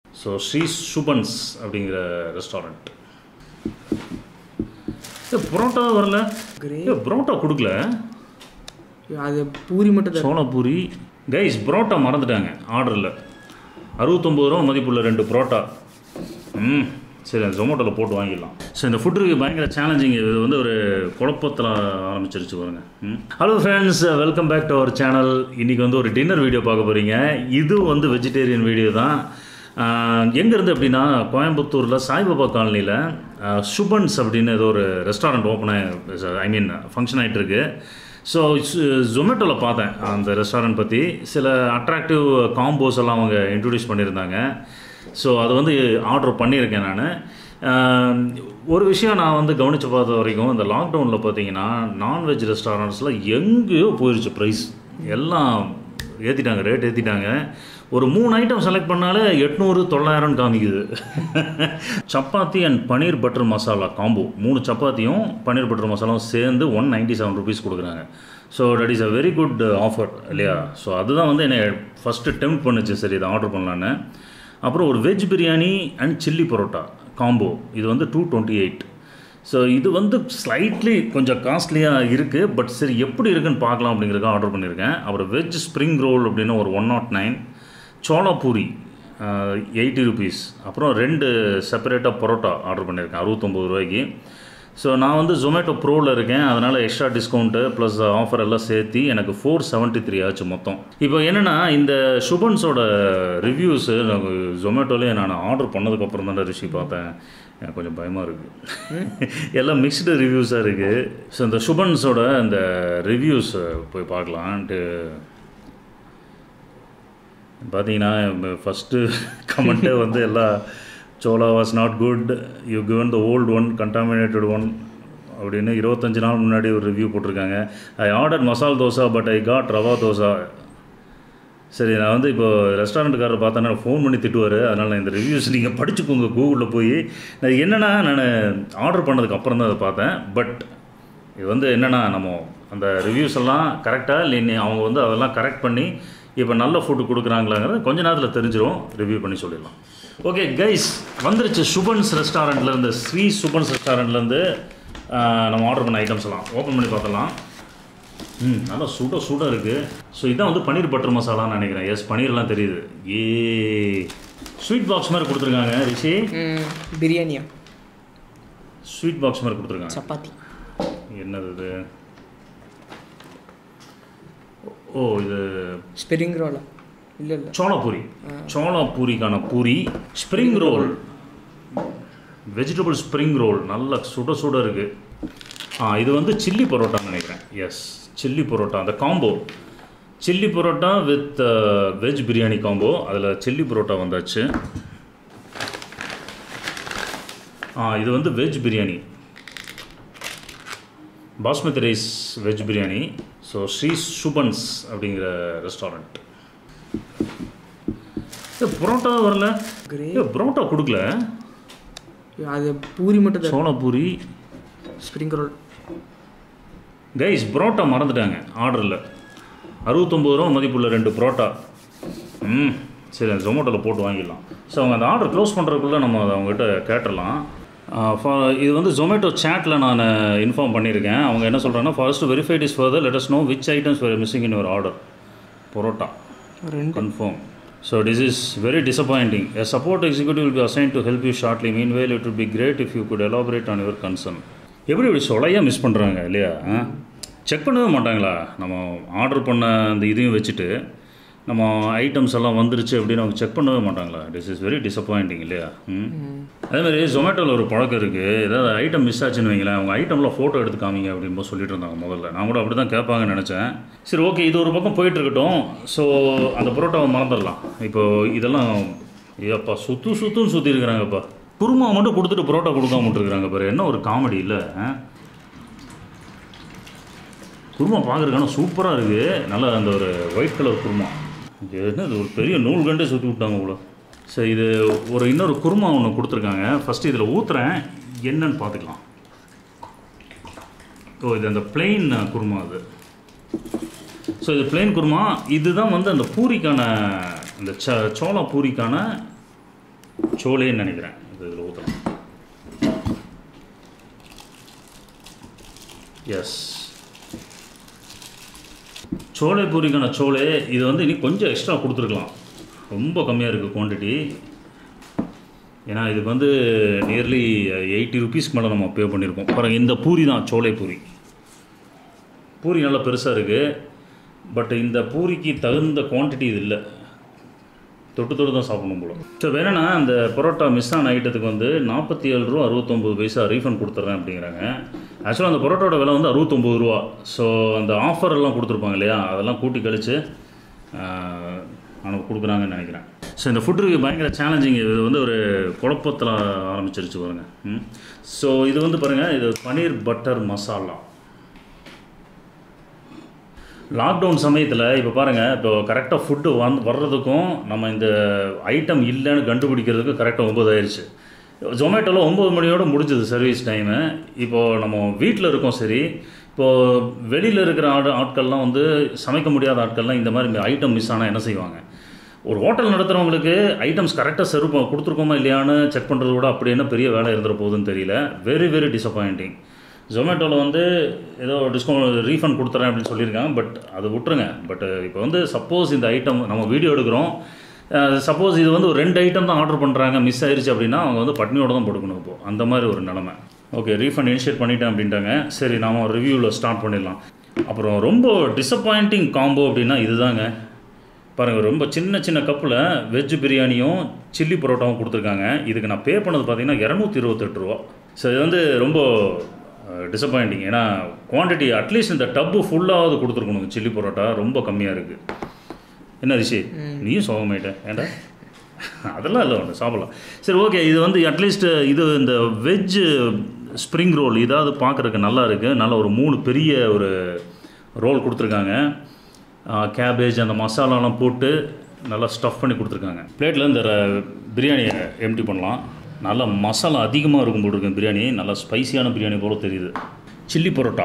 So Sri Subans அப்படிங்கிற restaurant ஏ புரோட்டா வரல grey ஏ புரோட்டா கொடுக்கல அது பூரி மட்டும் தான் சோளப்பூரி கைஸ் புரோட்டா மறந்துட்டாங்க ஆர்டரில் அறுபத்தொம்பது ரூபா மதிப்புள்ள ரெண்டு புரோட்டா ம் சரி ஜொமேட்டோவில் போட்டு வாங்கிடலாம் ஸோ இந்த ஃபுட் ரிவ்யூ பயங்கர சேலஞ்சிங் இது வந்து ஒரு குழப்பத்தில் ஆரம்பிச்சிருச்சு பாருங்க ம் hello friends welcome back to our channel இன்றைக்கி வந்து ஒரு டின்னர் வீடியோ பார்க்க போகிறீங்க இது வந்து வெஜிடேரியன் வீடியோ தான் எங்கேருந்து அப்படின்னா கோயம்புத்தூரில் சாய்பாபா காலனியில் சுபன்ஸ் அப்படின்னு ஏதோ ஒரு restaurant open I mean function ஆகிட்டு இருக்கு ஸோ ஜொமேட்டோவில் பார்த்தேன் அந்த ரெஸ்டாரண்ட் பற்றி சில அட்ராக்டிவ் காம்போஸ் எல்லாம் அவங்க இன்ட்ரடியூஸ் பண்ணியிருந்தாங்க ஸோ அது வந்து ஆர்டர் பண்ணியிருக்கேன் நான் ஒரு விஷயம் நான் வந்து கவனித்து பார்த்த வரைக்கும் இந்த லாக்டவுனில் பார்த்தீங்கன்னா நான்வெஜ் ரெஸ்டாரண்ட்ஸில் எங்கேயோ போயிடுச்சு ப்ரைஸ் எல்லாம் ஏற்றிட்டாங்க ரேட் ஏற்றிட்டாங்க ஒரு மூணு ஐட்டம் செலக்ட் பண்ணாலே எட்நூறு தொள்ளாயிரம் காமிக்குது chapati and paneer butter masala combo மூணு சப்பாத்தியும் பன்னீர் பட்டர் மசாலாவும் சேர்ந்து ஒன் நைன்ட்டி செவன் ருபீஸ் கொடுக்குறாங்க so that is a very good offer இல்லையா ஸோ அதுதான் வந்து என்னை ஃபஸ்ட்டு டெம்ப் பண்ணுச்சு சரி இதை ஆர்டர் பண்ணலான்னு அப்புறம் ஒரு veg biryani and chilli parotta combo இது வந்து டூ டுவெண்ட்டி எயிட் ஸோ இது வந்து ஸ்லைட்லி கொஞ்சம் காஸ்ட்லியாக இருக்குது பட் சரி எப்படி இருக்குன்னு பார்க்கலாம் அப்படிங்கிறதுக்காக ஆர்டர் பண்ணியிருக்கேன் அப்புறம் வெஜ் ஸ்ப்ரிங் ரோல் அப்படின்னு ஒரு one nought nine chola puri eighty rupees அப்புறம் ரெண்டு செப்பரேட்டாக பரோட்டா ஆர்டர் பண்ணியிருக்கேன் அறுபத்தொம்பது ரூபாய்க்கு ஸோ நான் வந்து ஜொமேட்டோ ப்ரோவில் இருக்கேன் அதனால் எக்ஸ்ட்ரா டிஸ்கவுண்ட்டு ப்ளஸ் ஆஃபர் எல்லாம் சேர்த்து எனக்கு ஃபோர் செவன்ட்டி த்ரீ ஆச்சு மொத்தம் இப்போ என்னென்னா இந்த சுபன்ஸோட ரிவ்யூஸு நான் ஜொமேட்டோலேயே நான் ஆர்டர் பண்ணதுக்கப்புறம் தான் ரிஷி பார்த்தேன் எனக்கு கொஞ்சம் பயமாக இருக்குது எல்லாம் மிக்ஸ்டு ரிவ்யூஸாக இருக்குது ஸோ இந்த சுபன்ஸோட இந்த ரிவ்யூஸ் போய் பார்க்கலான்ட்டு பார்த்தீங்கன்னா ஃபஸ்ட்டு கமெண்ட்டே வந்து எல்லாம் chola was not good you given the old one contaminated one அப்படின்னு இருபத்தஞ்சி நாள் முன்னாடி ஒரு ரிவ்யூ போட்டிருக்காங்க I order masal dosa but I got rava dosa சரி நான் வந்து இப்போ ரெஸ்டாரண்ட்டுக்காரர் பார்த்தேன்னா ஃபோன் பண்ணி திட்டுவார் அதனால் நான் இந்த ரிவ்யூஸ் நீங்கள் படிச்சுக்கோங்க கூகுளில் போய் நான் என்னென்னா நான் ஆர்டர் பண்ணதுக்கு அப்புறம் தான் அதை பார்த்தேன் பட் இது வந்து என்னென்னா நம்ம அந்த ரிவ்யூஸ் எல்லாம் கரெக்டாக இல்லை அவங்க வந்து அதெல்லாம் கரெக்ட் பண்ணி இப்போ நல்ல ஃபுட்டு கொடுக்குறாங்களாங்கிறது கொஞ்ச நேரத்தில் தெரிஞ்சிடும் ரிவ்யூ பண்ணி சொல்லிடலாம் ஓகே கைஸ் வந்துருச்சு சுபன்ஸ் ரெஸ்டாரண்ட்லேருந்து ஸ்ரீ சுபன்ஸ் ரெஸ்டாரண்ட்லேருந்து நம்ம ஆர்டர் பண்ண ஐட்டம்ஸ் எல்லாம் ஓப்பன் பண்ணி பார்த்தலாம் ம் நல்லா சுட சுட இருக்குது ஸோ இதான் வந்து பன்னீர் பட்டர் மசாலான்னு நினைக்கிறேன் எஸ் பன்னீர்லாம் தெரியுது ஏ ஸ்வீட் பாக்ஸ் மாதிரி கொடுத்துருக்காங்க ரிஷி ம், பிரியாணியா ஸ்வீட் பாக்ஸ் மாதிரி கொடுத்துருக்காங்க சப்பாத்தி என்னது இது ஓ இது ஸ்பிரிங் ரோலா இல்லை இல்லை சோளாபூரி சோளாபூரிக்கான puri spring roll vegetable spring roll நல்லா சுட சுட இருக்குது ஆ இது வந்து சில்லி பரோட்டான்னு நினைக்கிறேன் எஸ் சில்லி பரோட்டா அந்த combo chilli parotta with veg biryani combo அதில் சில்லி பரோட்டா வந்தாச்சு ஆ இது வந்து veg biryani basmati rice veg biryani so Sri Subans அப்படிங்கிற ரெஸ்டாரண்ட் ஏ புரோட்டா வரல கிரே ஏ புரோட்டா கொடுக்கல அது பூரி மட்டும் தான் chola puri spring roll guys parotta மறந்துட்டாங்க ஆர்டரில் அறுபத்தொம்பது ரூபா மதிப்புள்ள ரெண்டு புரோட்டா ம் சரி ஜொமேட்டோவில் போட்டு வாங்கிடலாம் ஸோ அவங்க அந்த ஆர்டர் க்ளோஸ் பண்ணுறதுக்குள்ளே நம்ம அதை அவங்ககிட்ட கேட்டுடலாம் ஃபார் இது வந்து ஜொமேட்டோ சேட்டில் நான் இன்ஃபார்ம் பண்ணியிருக்கேன் அவங்க என்ன சொல்கிறாங்கன்னா first verified is further let us know which items were missing in your order parotta ரெண்டு confirm. So this is very disappointing. A support executive will be assigned to help you shortly. Meanwhile, it would be great if you could elaborate on your concern. எப்படி இப்படி சொலையாக miss பண்ணுறாங்க இல்லையா check பண்ணவே மாட்டாங்களா நம்ம order பண்ண அந்த இதையும் வச்சுட்டு நம்ம ஐட்டம்ஸ் எல்லாம் வந்துருச்சு அப்படின்னு அவங்க செக் பண்ணவே மாட்டாங்களா திஸ் இஸ் வெரி டிசப்பாயிண்டிங் இல்லையா ம் அதே மாதிரி ஜொமேட்டோவில் ஒரு பழக்கம் இருக்குது ஏதாவது ஐட்டம் மிஸ் ஆச்சுன்னு வைங்களேன் அவங்க ஐட்டம்லாம் ஃபோட்டோ எடுத்து காமிங்க அப்படின்னு சொல்லிட்டு இருந்தாங்க முதல்ல நான் கூட அப்படி தான் கேட்பாங்கன்னு நினச்சேன் சரி ஓகே இது ஒரு பக்கம் போயிட்டு இருக்கட்டும் ஸோ அந்த பரோட்டாவை மறந்துடலாம் இப்போ இதெல்லாம் ஏப்பா சுத்து சுத்துன்னு சுற்றி இருக்கிறாங்கப்பா குருமா மட்டும் கொடுத்துட்டு பரோட்டா கொடுக்காம விட்டுருக்குறாங்க பாரு என்ன ஒரு காமெடி இல்லை குருமா பார்க்குறதுக்கான சூப்பராக இருக்குது நல்லா அந்த ஒரு ஒயிட் கலர் குருமா இது என்ன இது ஒரு பெரிய நூல் கண்டே சுற்றி விட்டாங்க இவ்வளோ சரி இது ஒரு இன்னொரு குருமா ஒன்று கொடுத்துருக்காங்க ஃபஸ்ட்டு இதில் ஊற்றுறேன் என்னன்னு பார்த்துக்கலாம் ஓ இது அந்த பிளெயின் குருமா அது ஸோ இது பிளெயின் குருமா இதுதான் வந்து அந்த பூரிக்கான இந்த ச சோளா பூரிக்கான சோலேன்னு நினைக்கிறேன் இது இதில் ஊற்றலாம் எஸ் சோலை பூரிக்கான சோலை இது வந்து இனி கொஞ்சம் எக்ஸ்ட்ரா கொடுத்துருக்கலாம் ரொம்ப கம்மியாக இருக்குது குவான்டிட்டி ஏன்னா இதுக்கு வந்து நியர்லி எயிட்டி ருபீஸ்க்கு மேலே நம்ம பே பண்ணியிருக்கோம் பாருங்கள் இந்த பூரி தான் சோலை பூரி பூரி நல்லா பெருசாக இருக்குது பட் இந்த பூரிக்கு தகுந்த குவான்டிட்டி இது இல்லை தொட்டு தொட்டு தான் சாப்பிடணும் போல ஸோ வேணும்னா அந்த பரோட்டா மிஸ் ஆன ஐட்டத்துக்கு வந்து நாற்பத்தி ஏழு ரூபா அறுபத்தொம்பது பைசா ரீஃபண்ட் கொடுத்துட்றேன் அப்படிங்கிறாங்க ஆக்சுவலாக அந்த பரோட்டாவோட விலை வந்து அறுபத்தொம்பது ரூபா ஸோ அந்த ஆஃபர் எல்லாம் கொடுத்துருப்பாங்க இல்லையா அதெல்லாம் கூட்டி கழித்து அவனுக்கு கொடுக்குறாங்கன்னு நினைக்கிறேன் ஸோ இந்த ஃபுட் ரிவ்யூ பயங்கர சேலஞ்சிங் இது வந்து ஒரு குழப்பத்தில் ஆரம்பிச்சிருச்சு பாருங்க ம் ஸோ இது வந்து பாருங்கள் இது பன்னீர் பட்டர் மசாலா லாக்டவுன் சமயத்தில் இப்போ பாருங்கள் இப்போ கரெக்டாக ஃபுட்டு வந் வர்றதுக்கும் நம்ம இந்த ஐட்டம் இல்லைன்னு கண்டுபிடிக்கிறதுக்கு கரெக்டாக ஒம்பது ஆயிடுச்சு ஜொமேட்டோவில் ஒம்பது மணியோட முடிஞ்சது சர்வீஸ் டைமு இப்போது நம்ம வீட்டில் இருக்கோம் சரி இப்போது வெளியில் இருக்கிற ஆடு ஆட்கள்லாம் வந்து சமைக்க முடியாத ஆட்கள்லாம் இந்த மாதிரி ஐட்டம் மிஸ் ஆனால் என்ன செய்வாங்க ஒரு ஹோட்டல் நடத்துகிறவங்களுக்கு ஐட்டம்ஸ் கரெக்டாக சர்வ் கொடுத்துருக்கோமா இல்லையான்னு செக் பண்ணுறது கூட அப்படி என்ன பெரிய வேலை இருந்துற போகுதுன்னு தெரியல வெரி வெரி டிசப்பாயிண்டிங் ஜொமேட்டோவில் வந்து ஏதோ டிஸ்கவுண்ட் ரீஃபண்ட் கொடுத்துறேன் அப்படின்னு சொல்லியிருக்காங்க பட் அதை விட்டுருங்க பட் இப்போ வந்து சப்போஸ் இந்த ஐட்டம் நம்ம வீடியோ எடுக்கிறோம் சப்போஸ் இது வந்து ஒரு ரெண்டு ஐட்டம் தான் ஆர்டர் பண்ணுறாங்க மிஸ் ஆயிருச்சு அப்படின்னா அவங்க வந்து பட்னியோட தான் போட்டுக்கணும் இப்போ அந்த மாதிரி ஒரு நிலமை ஓகே ரீஃபண்ட் இனிஷியேட் பண்ணிட்டேன் அப்படின்ட்டாங்க சரி நாம ரிவ்யூவில் ஸ்டார்ட் பண்ணிடலாம் அப்புறம் ரொம்ப டிசப்பாயிண்டிங் காம்போ அப்படின்னா இதுதாங்க பாருங்கள் ரொம்ப சின்ன சின்ன கப்பில் வெஜ் பிரியாணியும் சில்லி பரோட்டாவும் கொடுத்துருக்காங்க இதுக்கு நான் பே பண்ணது பார்த்தீங்கன்னா இரநூத்தி இருபத்தெட்டு ரூபா ஸோ இது வந்து ரொம்ப டிசப்பாயிண்டிங் ஏன்னா குவான்டிட்டி அட்லீஸ்ட் இந்த டப்பு ஃபுல்லாவது கொடுத்துருக்கணும் சில்லி பரோட்டா ரொம்ப கம்மியாக இருக்குது என்ன ரிஷி நீயும் சோகமாயிட்ட ஏன்டா அதெல்லாம் இல்லை ஒன்று சாப்பிடலாம் சரி ஓகே இது வந்து அட்லீஸ்ட் இது இந்த வெஜ் ஸ்ப்ரிங் ரோல் இதாவது பார்க்குறதுக்கு நல்லா இருக்குது நல்ல ஒரு மூணு பெரிய ஒரு ரோல் கொடுத்துருக்காங்க கேபேஜ் அந்த மசாலாலாம் போட்டு நல்லா ஸ்டஃப் பண்ணி கொடுத்துருக்காங்க பிளேட்டில் இந்த ர- பிரியாணியை எம்டி பண்ணலாம் நல்லா மசாலா அதிகமாக இருக்கும் போல் இருக்கு பிரியாணி நல்லா ஸ்பைசியான பிரியாணி போல தெரியுது சில்லி பரோட்டா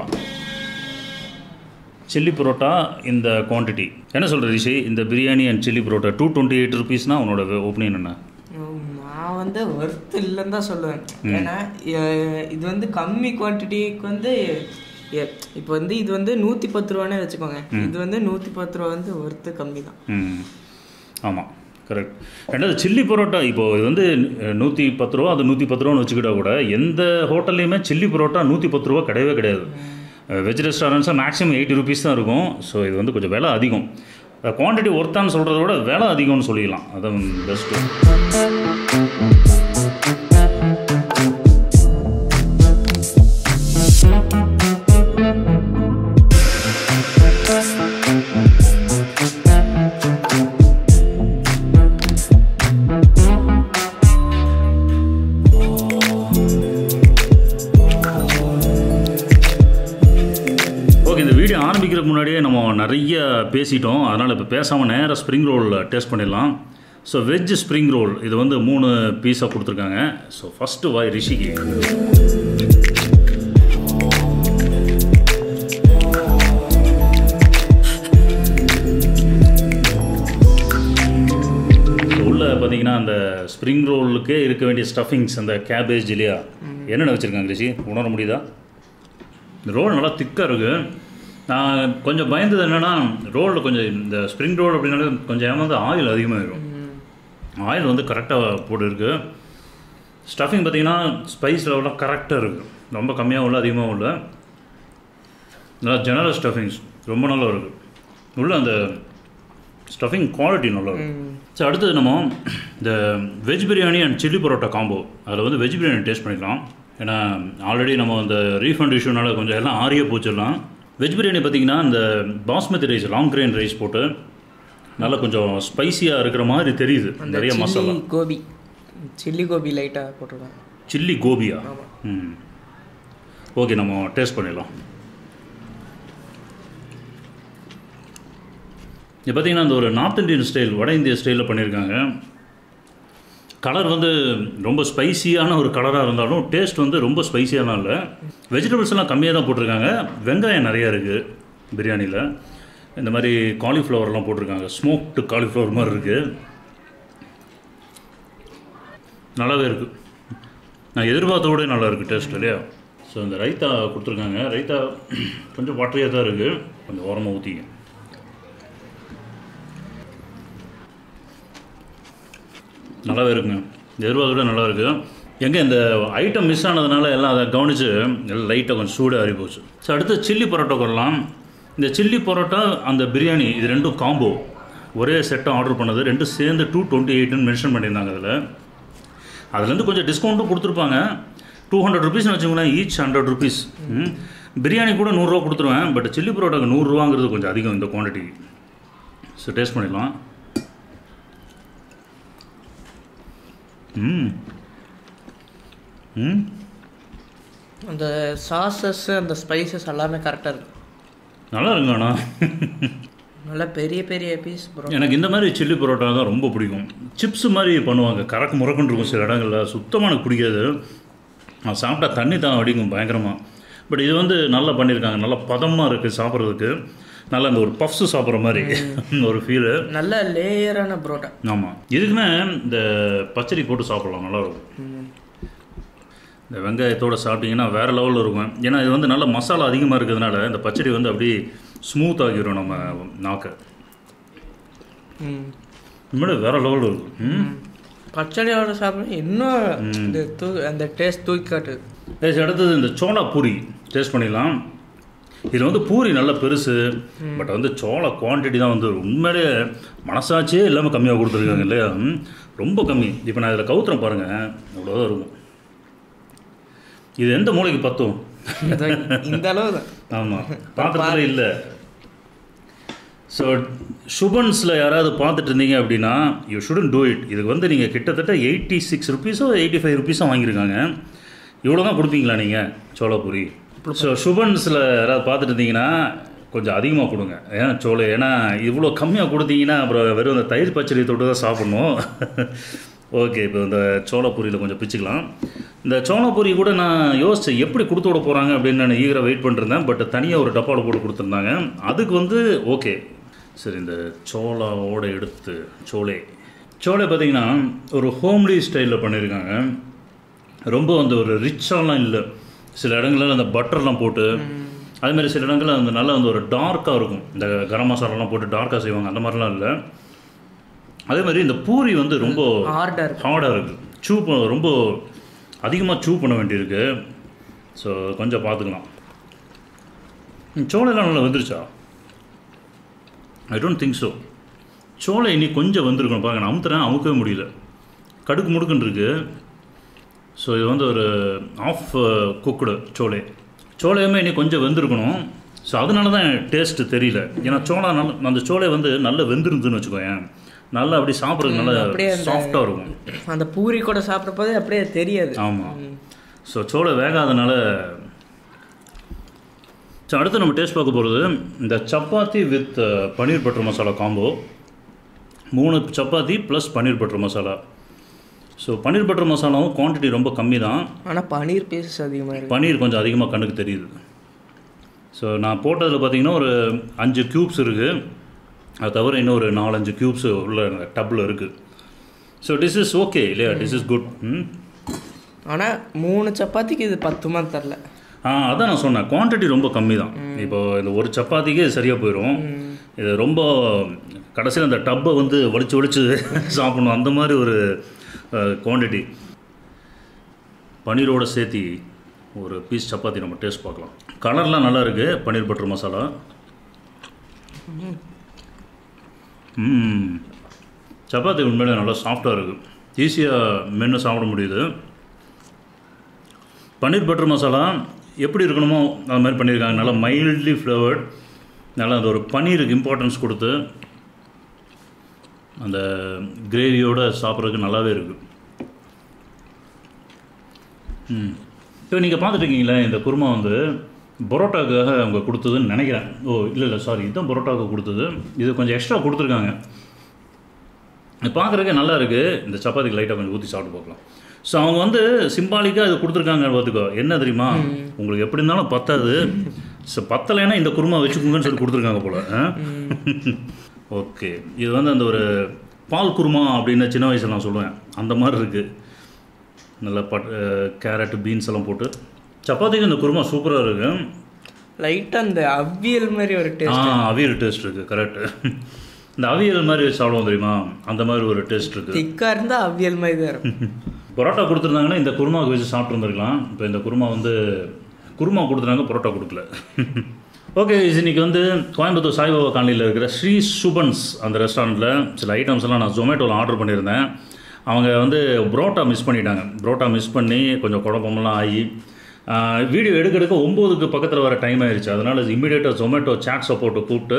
சில்லி பரோட்டா இந்த குவான்டிட்டி என்ன சொல்கிற ரிஷி இந்த biryani and chilli parotta two twenty eight ருபீஸ்னால் உன்னோட ஒப்பீனியன் என்ன நான் வந்து ஒர்த் இல்லைன்னு தான் சொல்லுவேன் ஏன்னா எ- இது வந்து கம்மி குவான்டிட்டிக்கு வந்து எ- இப்போ வந்து இது வந்து நூற்றி பத்து ரூபானே வச்சுக்கோங்க இது வந்து நூற்றி பத்து ரூபா வந்து ஒர்த்து கம்மி தான் ம் ஆமாம் கரெக்ட் ரெண்டாவது சில்லி பரோட்டா இப்போ இது வந்து நூற்றி பத்து ரூபா அது நூற்றி பத்து ரூபான்னு வச்சுக்கிட்டா கூட எந்த ஹோட்டல்லையுமே சில்லி பரோட்டா நூற்றி பத்து ரூபா கிடையவே கிடையாது வெஜ் ரெஸ்டாரண்ட்ஸாக மேக்ஸிமம் எயிட்டி ருபீஸ் தான் இருக்கும் ஸோ இது வந்து கொஞ்சம் விலை அதிகம் குவான்டிட்டி ஒர்த்தான்னு சொல்கிறத விட விலை அதிகம்னு சொல்லிக்கலாம் அதான் பெஸ்ட்டு ஓகே இந்த வீடியோ ஆரம்பிக்கிறதுக்கு முன்னாடியே நம்ம நிறைய பேசிட்டோம் அதனால் இப்போ பேசாமல் நேராக ஸ்ப்ரிங் ரோல் டேஸ்ட் பண்ணிடலாம் ஸோ வெஜ் ஸ்ப்ரிங் ரோல் இது வந்து மூணு பீஸாக கொடுத்துருக்காங்க ஸோ ஃபஸ்ட்டு வாய் ரிஷிக்கு உள்ள பார்த்தீங்கன்னா அந்த ஸ்ப்ரிங் ரோலுக்கே இருக்க வேண்டிய ஸ்டஃபிங்ஸ் அந்த கேபேஜ் இல்லையா என்னென்ன வச்சுருக்காங்க ரிஷி உணர முடியுதா இந்த ரோல் நல்லா திக்காக இருக்குது நான் கொஞ்சம் பயந்தது என்னென்னா ரோலில் கொஞ்சம் இந்த ஸ்ப்ரிங் ரோல் அப்படின்னாலே கொஞ்சம் ஏமாந்து ஆயில் அதிகமாகிடும் ஆயில் வந்து கரெக்டாக போட்டு இருக்கு ஸ்டஃபிங் பார்த்தீங்கன்னா ஸ்பைஸ் லெவலாம் கரெக்டாக இருக்குது ரொம்ப கம்மியாகவும் இல்லை அதிகமாகவும் இல்லை நல்லா ஜெனரல் ஸ்டஃபிங்ஸ் ரொம்ப நல்லா இருக்குது உள்ள அந்த ஸ்டஃபிங் குவாலிட்டி நல்லா இருக்கு சரி அடுத்தது நம்ம இந்த veg biryani and chilli parotta combo அதில் வந்து வெஜ் பிரியாணி டேஸ்ட் பண்ணிக்கலாம் ஏன்னா ஆல்ரெடி நம்ம அந்த ரீஃபண்ட் இஷ்யூனால கொஞ்சம் எல்லாம் ஆறிய போச்சிடலாம் வெஜ் பிரியாணி பார்த்தீங்கன்னா இந்த basmati rice long grain rice போட்டு நல்லா கொஞ்சம் ஸ்பைசியாக இருக்கிற மாதிரி தெரியுது நிறைய மசாலா சில்லி கோபி சில்லி கோபி லைட்டாக போட்டுருக்கோம் சில்லி கோபியா ம் ஓகே நம்ம டேஸ்ட் பண்ணிடலாம் இது பார்த்தீங்கன்னா இந்த ஒரு நார்த் இந்தியன் ஸ்டைல் வட இந்திய ஸ்டைலில் பண்ணியிருக்காங்க கலர் வந்து ரொம்ப ஸ்பைசியான ஒரு கலராக இருந்தாலும் டேஸ்ட் வந்து ரொம்ப ஸ்பைசியான இல்லை வெஜிடபிள்ஸ் எல்லாம் கம்மியாக தான் போட்டிருக்காங்க வெங்காயம் நிறையா இருக்குது பிரியாணியில் இந்த மாதிரி காலிஃப்ளவர்லாம் போட்டிருக்காங்க ஸ்மோக்டு காலிஃப்ளவர் மாதிரி இருக்குது நல்லாவே இருக்குது நான் எதிர்பார்த்த விட நல்லா இருக்குது டேஸ்ட் இல்லையா ஸோ இந்த ரைத்தா கொடுத்துருக்காங்க ரைத்தா கொஞ்சம் வாட்டரியாக தான் இருக்குது கொஞ்சம் ஓரமாக ஊற்றிங்க நல்லாவே இருக்குங்க எதிர்பார்த்த விட நல்லா இருக்குது எங்கே இந்த ஐட்டம் மிஸ் ஆனதுனால எல்லாம் அதை கவனித்து எல்லாம் லைட்டாக கொஞ்சம் சூடாக ஆறி போச்சு ஸோ அடுத்து சில்லி பரோட்டா கொள்ளலாம் இந்த சில்லி பரோட்டா அந்த பிரியாணி இது ரெண்டும் காம்போ ஒரே செட்டாக ஆர்டர் பண்ணது ரெண்டும் சேர்ந்து டூ டுவெண்ட்டி எயிட்னு மென்ஷன் பண்ணியிருந்தாங்க அதில் அதுலேருந்து கொஞ்சம் டிஸ்கவுண்ட்டும் கொடுத்துருப்பாங்க டூ ஹண்ட்ரட் ருபீஸ்னு வச்சுக்கோங்களேன் ஈச் ஹண்ட்ரட் ருபீஸ் பிரியாணி கூட நூறுரூவா கொடுத்துருவேன் பட் சில்லி பரோட்டாக்கு நூறுரூவாங்கிறது கொஞ்சம் அதிகம் இந்த குவான்டிட்டி ஸோ டேஸ்ட் பண்ணிடலாம் ம் ம் அந்த சாசஸ் அந்த ஸ்பைசஸ் எல்லாமே கரெக்டாக இருக்கு நல்லா இருக்குங்க ஆனால் நல்லா பெரிய பெரிய பீஸ் ப்ரோ எனக்கு இந்த மாதிரி சில்லி பரோட்டா தான் ரொம்ப பிடிக்கும் சிப்ஸ் மாதிரி பண்ணுவாங்க கறக்கு முறக்குன்னு இருக்கும் சில இடங்களில் சுத்தமாக எனக்கு பிடிக்காது நான் சாப்பிட்டா தண்ணி தான் அடிக்கும் பயங்கரமாக பட் இது வந்து நல்லா பண்ணியிருக்காங்க நல்லா பதமாக இருக்குது சாப்பிட்றதுக்கு நல்லா இந்த ஒரு பஃப்ஸு சாப்பிட்ற மாதிரி ஒரு ஃபீலு நல்ல லேயரான புரோட்டா ஆமாம் இதுக்குமே இந்த பச்சடி போட்டு சாப்பிட்லாம் நல்லா இருக்கும் இந்த வெங்காயத்தோடு சாப்பிட்டீங்கன்னா வேறு லெவலில் இருக்கும் ஏன்னா இது வந்து நல்ல மசாலா அதிகமாக இருக்கிறதுனால இந்த பச்சடி வந்து அப்படியே ஸ்மூத் ஆகிரும் நம்ம நாக்கை ம் உண்மையிலே வேறு லெவலில் இருக்கும் ம் பச்சடியோட சாப்பிட இன்னும் இந்த தூ அந்த டேஸ்ட் தூக்கி காட்டுது Guys, அடுத்தது இந்த சோளா பூரி டேஸ்ட் பண்ணிடலாம் இதில் வந்து பூரி நல்ல பெருசு பட் வந்து சோளா குவான்டிட்டி தான் வந்து உண்மையிலே மனசாட்சியே இல்லாமல் கம்மியாக கொடுத்துருக்காங்க இல்லையா ம், ரொம்ப கம்மி இப்போ நான் இதில் கவுத்துறேன் பாருங்கள் அவ்வளோதான் இருக்கும் இது எந்த மூளைக்கு பத்தும் அதான் இந்த அளவு தான் ஆமாம் பாத்திரத்தில் இல்லை ஸோ சுபன்ஸில் யாராவது பார்த்துட்டு இருந்தீங்க அப்படின்னா யூ ஷுடன் டூ இட் இதுக்கு வந்து நீங்கள் கிட்டத்தட்ட எயிட்டி சிக்ஸ் ருபீஸோ எயிட்டி ஃபைவ் ருபீஸோ வாங்கியிருக்காங்க இவ்வளோ தான் கொடுப்பீங்களா நீங்கள் சோளபூரி ஸோ சுபன்ஸில் யாராவது பார்த்துட்டு இருந்தீங்கன்னா கொஞ்சம் அதிகமாக கொடுங்க ஏன் சோளை ஏன்னா இவ்வளோ கம்மியாக கொடுத்தீங்கன்னா அப்புறம் வெறும் இந்த தயிர் பச்சடி தொட்டு தான் சாப்பிட்ணும் ஓகே இப்போ இந்த சோளப்பூரியில் கொஞ்சம் பிச்சுக்கலாம் இந்த சோளப்பூரி கூட நான் யோசித்தேன் எப்படி கொடுத்து விட போகிறாங்க அப்படின்னு நான் ஈகராக வெயிட் பண்ணிருந்தேன் பட் தனியாக ஒரு டப்பாவில் போட்டு கொடுத்துருந்தாங்க அதுக்கு வந்து ஓகே சரி இந்த சோளாவோட எடுத்து சோளே சோளை பார்த்தீங்கன்னா ஒரு ஹோம்லி ஸ்டைலில் பண்ணியிருக்காங்க ரொம்ப அந்த ஒரு ரிச்சாலாம் இல்லை சில இடங்கள்ல அந்த பட்டர்லாம் போட்டு அதே மாதிரி சில இடங்கள்ல அந்த நல்லா வந்து ஒரு டார்க்காக இருக்கும் இந்த கரம் மசாலாலாம் போட்டு டார்க்காக செய்வாங்க அந்த மாதிரிலாம் இல்லை அதே மாதிரி இந்த பூரி வந்து ரொம்ப ஆர்டர் ஹார்டாக இருக்குது சூ ப- ரொம்ப அதிகமாக சூ பண்ண வேண்டியிருக்கு ஸோ கொஞ்சம் பார்த்துக்கலாம் ம், சோளைலாம் நல்லா வந்துருச்சா I don't think so chola இனி கொஞ்சம் வந்திருக்கணும் பாருங்க நான் அமுத்துறேன் அமுக்கவே முடியல கடுக்கு முடுக்குன்னு இருக்கு ஸோ இது வந்து ஒரு ஆஃப் குக்குடு சோளை சோளையுமே இனி கொஞ்சம் வெந்திருக்கணும் ஸோ அதனால தான் டேஸ்ட்டு தெரியல ஏன்னா சோளா நல்ல அந்த சோளை வந்து நல்லா வெந்திருந்துன்னு வச்சுக்கோயேன் நல்லா அப்படி சாப்பிட்றதுக்கு நல்லா அப்படியே அந்த- சாஃப்டாக இருக்கும் அந்த பூரி கூட சாப்பிட்றப்போதே அப்படியே தெரியாது ஆமாம் ஸோ சோளை வேகாதனால ஸோ அடுத்து நம்ம டேஸ்ட் பார்க்க போகிறது இந்த chapati with paneer butter masala combo மூணு chapati plus paneer butter masala so paneer butter மசாலாவும் குவான்டிட்டி ரொம்ப கம்மி தான் ஆனால் பன்னீர் பீசஸ் அதிகமாக இருக்கு பன்னீர் கொஞ்சம் அதிகமாக கண்ணுக்கு தெரியுது ஸோ நான் போட்டதில் பார்த்தீங்கன்னா ஒரு அஞ்சு க்யூப்ஸ் இருக்குது அது தவிர இன்னும் ஒரு நாலஞ்சு க்யூப்ஸ் உள்ள டப்பில் இருக்குது ஸோ டிஸ் இஸ் ஓகே இல்லையா டிஸ் இஸ் குட் ம் ஆனால் மூணு சப்பாத்திக்கு இது பத்துமான்னு தெரில ஆ அதான் நான் சொன்னேன் குவான்டிட்டி ரொம்ப கம்மி தான் இப்போ இந்த ஒரு சப்பாத்திக்கே சரியாக போயிடும் இது ரொம்ப கடைசியில் அந்த டப்பை வந்து வலிச்சு வலிச்சு சாப்பிடணும் அந்த மாதிரி ஒரு குவான்டிட்டி பன்னீரோட சேர்த்தி ஒரு பீஸ் சப்பாத்தி நம்ம டேஸ்ட் பார்க்கலாம் கலர்லாம் நல்லா இருக்கு பன்னீர் பட்டர் மசாலா ம் சப்பாத்தி உண்மையிலே நல்லா சாஃப்டாக இருக்குது ஈஸியாக மென்று சாப்பிட முடியுது பன்னீர் பட்டர் மசாலா எப்படி இருக்கணுமோ அது மாதிரி பண்ணியிருக்காங்க நல்லா மைல்ட்லி ஃப்ளேவர்ட் நல்லா அந்த ஒரு பன்னீருக்கு இம்பார்ட்டன்ஸ் கொடுத்து அந்த கிரேவியோட சாப்பிட்றதுக்கு நல்லாவே இருக்குது ம் இப்போ நீங்கள் பார்த்துட்ருக்கீங்களே இந்த குருமா வந்து பரோட்டாக்காக அவங்க கொடுத்ததுன்னு நினைக்கிறேன் ஓ இல்லை இல்லை சாரி இதுதான் பரோட்டாவுக்கு கொடுத்தது இது கொஞ்சம் எக்ஸ்ட்ரா கொடுத்துருக்காங்க இது பார்க்குறதுக்கே நல்லா இருக்குது இந்த சப்பாத்திக்கு லைட்டாக கொஞ்சம் ஊற்றி சாப்பிட்டு பார்க்கலாம் ஸோ அவங்க வந்து சிம்பாலிக்காக இது கொடுத்துருக்காங்க பார்த்துக்கோ என்ன தெரியுமா உங்களுக்கு எப்படி இருந்தாலும் பத்தாது ஸோ பத்தலைன்னா இந்த குருமா வச்சுக்கோங்கன்னு சொல்லி கொடுத்துருக்காங்க போல ஓகே இது வந்து அந்த ஒரு பால் குருமா அப்படின்னு சின்ன வயசில் நான் சொல்லுவேன் அந்த மாதிரி இருக்குது நல்லா பட் கேரட் பீன்ஸ் எல்லாம் போட்டு சப்பாத்திக்கு இந்த குருமா சூப்பராக இருக்கு லைட்டா அந்த அவ்வியல் மாதிரி ஒரு ஆ டேஸ்ட் அவியல் டேஸ்ட் இருக்குது கரெக்டு இந்த அவியல் மாதிரி வச்சு சாப்பிடுவோம் தெரியுமா அந்த மாதிரி ஒரு டேஸ்ட் இருக்குது திக்கா இருந்தா அவ்வியல் மாதிரி தான் இருக்கும் பரோட்டா கொடுத்துருந்தாங்கன்னா இந்த குருமாவுக்கு வச்சு சாப்பிட்ருந்துருக்கலாம் இப்போ இந்த குருமா வந்து குருமா கொடுத்துருந்தாங்க பரோட்டா கொடுக்கல ஓகே இன்னைக்கு வந்து கோயம்புத்தூர் சாய்பாபா காலனியில் இருக்கிற ஸ்ரீ சுபன்ஸ் அந்த ரெஸ்டாரண்ட்டில் சில ஐட்டம்ஸ் எல்லாம் நான் ஜொமேட்டோவில் ஆர்டர் பண்ணியிருந்தேன் அவங்க வந்து புரோட்டா மிஸ் பண்ணிட்டாங்க புரோட்டா மிஸ் பண்ணி கொஞ்சம் குழப்பமெல்லாம் ஆகி வீடியோ எடுக்க எடுக்க ஒம்போதுக்கு பக்கத்தில் வர டைம் ஆயிடுச்சு அதனால் இமீடியட்டாக ஜொமேட்டோ சேட் சப்போர்ட்டை கூப்பிட்டு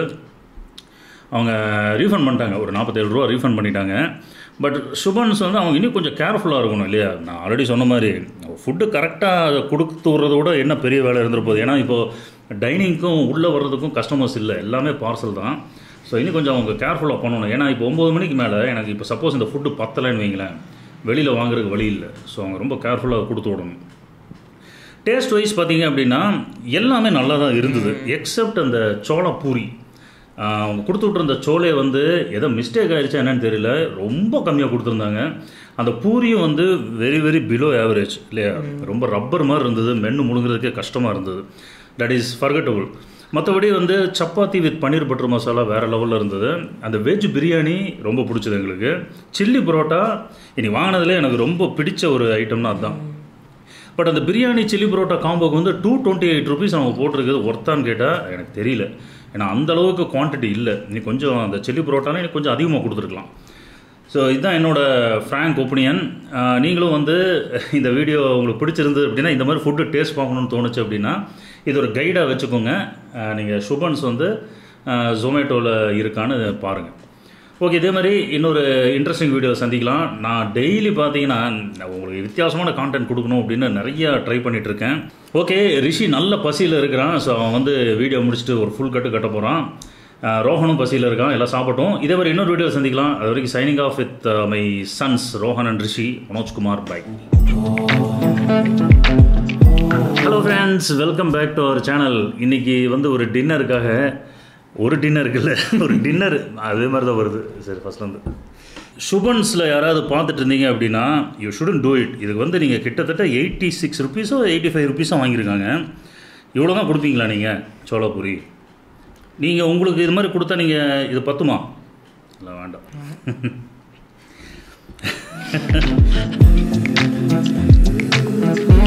அவங்க ரீஃபண்ட் பண்ணிட்டாங்க ஒரு நாற்பத்தேழு ரூபா ரீஃபண்ட் பண்ணிட்டாங்க பட் சுபன்ஸ் வந்து அவங்க இன்னும் கொஞ்சம் கேர்ஃபுல்லாக இருக்கணும் இல்லையா நான் ஆல்ரெடி சொன்ன மாதிரி ஃபுட்டு கரெக்டாக கொடுத்து விட்றத விட என்ன பெரிய வேலை இருந்துட்டு போகுது ஏன்னா இப்போது டைனிங்க்கும் உள்ளே வர்றதுக்கும் கஸ்டமர்ஸ் இல்லை எல்லாமே பார்சல் தான் ஸோ இன்னும் கொஞ்சம் அவங்க கேர்ஃபுல்லாக பண்ணணும் ஏன்னா இப்போ ஒம்பது மணிக்கு மேலே எனக்கு இப்போ சப்போஸ் இந்த ஃபுட்டு பத்தலைன்னு வைங்களேன் வெளியில் வாங்குறதுக்கு வழி இல்லை ஸோ அவங்க ரொம்ப கேர்ஃபுல்லாக கொடுத்து விடணும் டேஸ்ட் வைஸ் பார்த்தீங்க அப்படின்னா எல்லாமே நல்லா தான் இருந்தது எக்ஸப்ட் அந்த சோளா பூரி ஆஹ் அவங்க கொடுத்து விட்ருந்த சோளே வந்து ஏதோ மிஸ்டேக் ஆயிடுச்சா என்னன்னு தெரியல ரொம்ப கம்மியாக கொடுத்துருந்தாங்க அந்த பூரியும் வந்து வெரி வெரி பிலோ ஆவரேஜ் இல்லையா ரொம்ப ரப்பர் மாதிரி இருந்தது மென்று முழுங்குறதுக்கே கஷ்டமாக இருந்தது தட் இஸ் ஃபர்கட்டபுள் மற்றபடி வந்து சப்பாத்தி வித் பன்னீர் பட்டர் மசாலா வேறு லெவலில் இருந்தது அந்த வெஜ் பிரியாணி ரொம்ப பிடிச்சது எங்களுக்கு சில்லி பரோட்டா இனி வாங்கினதுல எனக்கு ரொம்ப பிடிச்ச ஒரு ஐட்டம்னா அதுதான் பட் அந்த பிரியாணி சில்லி பரோட்டா காம்போக்கு வந்து டூ டுவெண்ட்டி எயிட் ருபீஸ் அவங்க போட்டிருக்குது ஒர்த்தான்னு கேட்டால் எனக்கு தெரியல ஏன்னா அந்த அளவுக்கு குவான்டிட்டி இல்லை நீ கொஞ்சம் அந்த சில்லி பரோட்டாலே எனக்கு கொஞ்சம் அதிகமாக கொடுத்துருக்கலாம் ஸோ இதுதான் என்னோட ஃப்ராங்க் ஒப்பீனியன் நீங்களும் வந்து இந்த வீடியோ உங்களுக்கு பிடிச்சிருந்து அப்படின்னா இந்த மாதிரி ஃபுட்டு டேஸ்ட் பார்க்கணும்னு தோணுச்சு அப்படின்னா இது ஒரு கைடாக வச்சுக்கோங்க நீங்கள் சுபன்ஸ் வந்து ஜொமேட்டோவில் இருக்கான்னு பாருங்கள் ஓகே இதே மாதிரி இன்னொரு இன்ட்ரெஸ்டிங் வீடியோ சந்திக்கலாம் நான் டெய்லி பார்த்தீங்கன்னா நான் உங்களுக்கு வித்தியாசமான கான்டென்ட் கொடுக்கணும் அப்படின்னு நிறைய ட்ரை பண்ணிட்டு இருக்கேன் ஓகே ரிஷி நல்ல பசியில் இருக்கிறான் ஸோ அவன் வந்து வீடியோ முடிச்சுட்டு ஒரு ஃபுல் கட்டு கட்ட போகிறான் ரோஹனும் பசியில் இருக்கான் எல்லாம் சாப்பிட்டோம் இதே மாதிரி இன்னொரு வீடியோ சந்திக்கலாம் அது வரைக்கும் signing off with my sons Rohan and Rishi Manojkumar bye hello friends welcome back to our channel இன்னைக்கு வந்து ஒரு டின்னருக்காக ஒரு டின்னருக்கு இல்லை ஒரு டின்னர் அதே மாதிரி தான் வருது சரி ஃபர்ஸ்ட் வந்து சுபன்ஸில் யாராவது பார்த்துட்டு இருந்தீங்க அப்படின்னா யூ ஷுடன் டூ இட் இதுக்கு வந்து நீங்கள் கிட்டத்தட்ட எயிட்டி சிக்ஸ் ருபீஸோ எயிட்டி ஃபைவ் ருபீஸோ வாங்கியிருக்காங்க இவ்வளோ தான் கொடுப்பீங்களா நீங்கள் சோளாபூரி நீங்கள் உங்களுக்கு இது மாதிரி கொடுத்தா நீங்கள் இது பத்துமா இல்லை வேண்டாம்